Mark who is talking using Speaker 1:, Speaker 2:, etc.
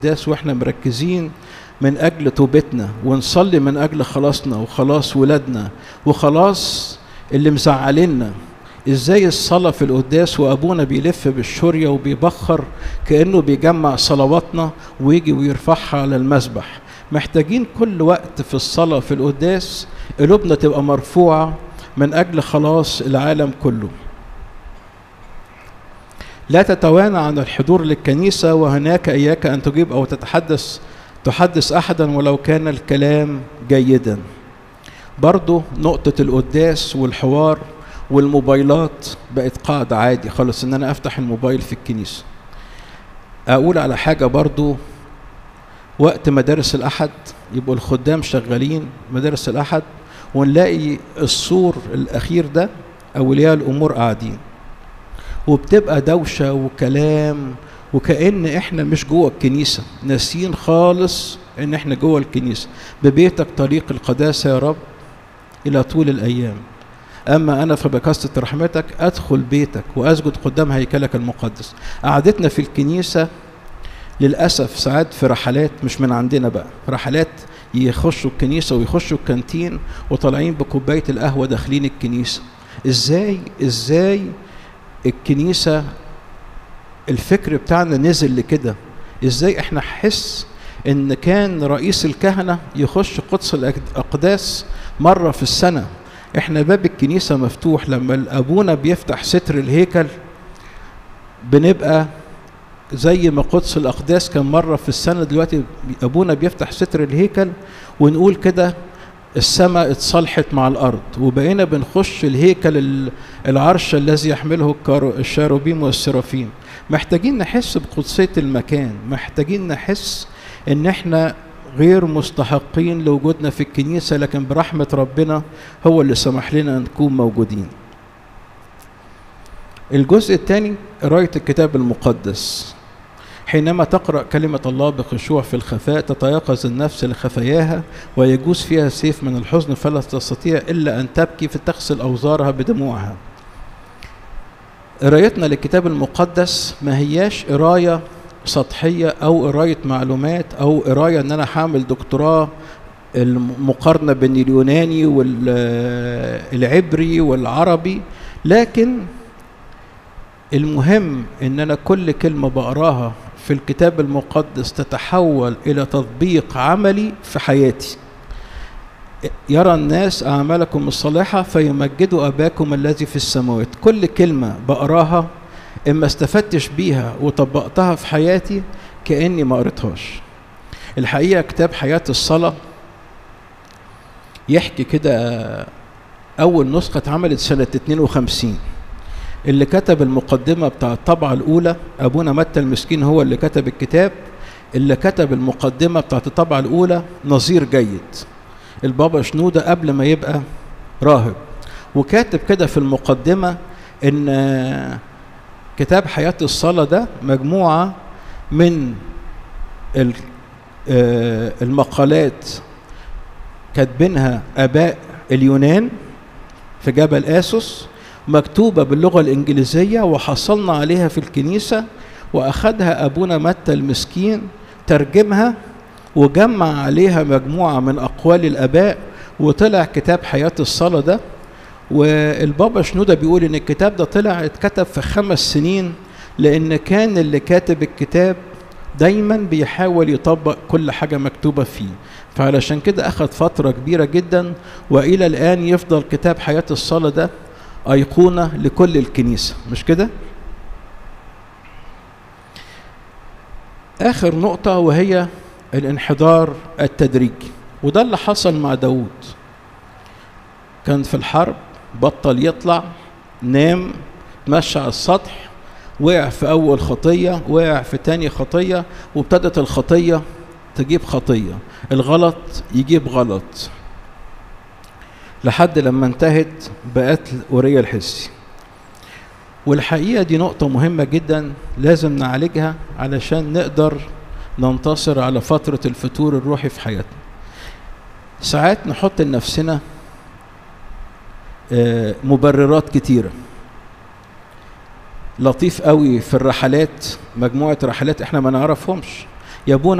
Speaker 1: القداس واحنا مركزين من اجل توبتنا ونصلي من اجل خلاصنا وخلاص ولادنا وخلاص اللي مزعلنا ازاي الصلاة في القداس وابونا بيلف بالشورية وبيبخر كأنه بيجمع صلواتنا ويجي ويرفعها على المسبح محتاجين كل وقت في الصلاة في القداس قلوبنا تبقى مرفوعة من أجل خلاص العالم كله لا تتوانى عن الحضور للكنيسة وهناك إياك أن تجيب أو تتحدث تحدث أحدا ولو كان الكلام جيدا برضو نقطة القداس والحوار والموبايلات بقت قاعدة عادي خالص إن أنا أفتح الموبايل في الكنيسة أقول على حاجة برضو وقت مدارس الأحد يبقوا الخدام شغالين مدارس الأحد ونلاقي السور الأخير ده أولياء الأمور قاعدين وبتبقى دوشة وكلام وكأن احنا مش جوه الكنيسة ناسيين خالص ان احنا جوه الكنيسة ببيتك طريق القداسة يا رب إلى طول الأيام أما أنا فبكثرة رحمتك أدخل بيتك وأسجد قدام هيكلك المقدس قعدتنا في الكنيسة للأسف ساعات في رحلات مش من عندنا بقى رحلات يخشوا الكنيسة ويخشوا الكانتين وطالعين بكوباية القهوة داخلين الكنيسة ازاي ازاي الكنيسة الفكر بتاعنا نزل لكده ازاي احنا حس ان كان رئيس الكهنة يخش قدس الاقداس مرة في السنة احنا باب الكنيسة مفتوح لما ابونا بيفتح ستر الهيكل بنبقى زي ما قدس الاقداس كان مرة في السنة دلوقتي ابونا بيفتح ستر الهيكل ونقول كده السماء اتصالحت مع الارض وبقينا بنخش الهيكل العرش الذي يحمله الشاروبيم والسرافيم محتاجين نحس بقدسيه المكان محتاجين نحس ان احنا غير مستحقين لوجودنا في الكنيسه لكن برحمه ربنا هو اللي سمح لنا نكون موجودين الجزء الثاني قرايه الكتاب المقدس حينما تقرأ كلمة الله بخشوع في الخفاء تتيقظ النفس لخفاياها ويجوز فيها سيف من الحزن فلا تستطيع إلا أن تبكي فتغسل أوزارها بدموعها قرايتنا للكتاب المقدس ما هياش قراية سطحية أو قراية معلومات أو قراية أن أنا حامل دكتوراه المقارنة بين اليوناني والعبري والعربي لكن المهم ان انا كل كلمه بقراها في الكتاب المقدس تتحول الى تطبيق عملي في حياتي يرى الناس اعمالكم الصالحه فيمجدوا اباكم الذي في السماوات كل كلمه بقراها اما استفدتش بيها وطبقتها في حياتي كاني ما قريتهاش الحقيقه كتاب حياه الصلاه يحكي كده اول نسخه اتعملت سنه 52 اللي كتب المقدمة بتاع الطبعة الأولى أبونا متى المسكين هو اللي كتب الكتاب اللي كتب المقدمة بتاعت الطبعة الأولى نظير جيد البابا شنودة قبل ما يبقى راهب وكاتب كده في المقدمة إن كتاب حياة الصلاة ده مجموعة من المقالات كاتبينها آباء اليونان في جبل آسوس مكتوبة باللغة الإنجليزية وحصلنا عليها في الكنيسة وأخذها أبونا متى المسكين ترجمها وجمع عليها مجموعة من أقوال الآباء وطلع كتاب حياة الصلاة ده والبابا شنودة بيقول إن الكتاب ده طلع اتكتب في خمس سنين لأن كان اللي كاتب الكتاب دايما بيحاول يطبق كل حاجة مكتوبة فيه فعلشان كده أخذ فترة كبيرة جدا وإلى الآن يفضل كتاب حياة الصلاة ده أيقونة لكل الكنيسة مش كده؟ آخر نقطة وهي الانحدار التدريجي وده اللي حصل مع داود كان في الحرب بطل يطلع نام تمشى على السطح وقع في أول خطية وقع في تاني خطية وابتدت الخطية تجيب خطية الغلط يجيب غلط لحد لما انتهت بقتل أوريا الحسي والحقيقة دي نقطة مهمة جدا لازم نعالجها علشان نقدر ننتصر على فترة الفتور الروحي في حياتنا ساعات نحط لنفسنا مبررات كتيرة لطيف قوي في الرحلات مجموعة رحلات احنا ما نعرفهمش يا ابونا